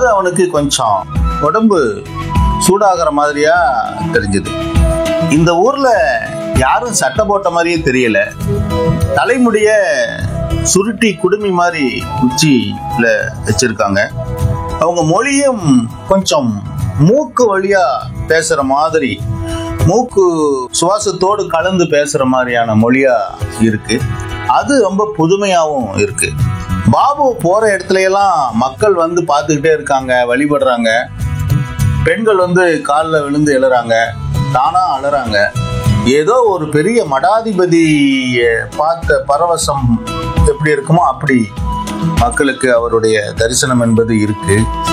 அது அவனுக்கு கொஞ்சம் உடம்பு சூடாகிற மாதிரியா தெரிஞ்சது இந்த ஊர்ல யாரும் சட்டை போட்ட மாதிரியே தெரியல தலைமுடிய சுருட்டி குடுமி மாதிரி உச்சியில வச்சிருக்காங்க அவங்க மொழியும் கொஞ்சம் மூக்கு வழியா பேசுற மாதிரி மூக்கு சுவாசத்தோடு கலந்து பேசுற மாதிரியான மொழியா இருக்கு அது ரொம்ப புதுமையாவும் இருக்கு பாபு போற இடத்துல எல்லாம் மக்கள் வந்து பார்த்துக்கிட்டே இருக்காங்க வழிபடுறாங்க பெண்கள் வந்து காலில் விழுந்து எழுறாங்க தானா அழறாங்க ஏதோ ஒரு பெரிய மடாதிபதி பார்த்த பரவசம் எப்படி இருக்குமோ அப்படி மக்களுக்கு அவருடைய தரிசனம் என்பது இருக்கு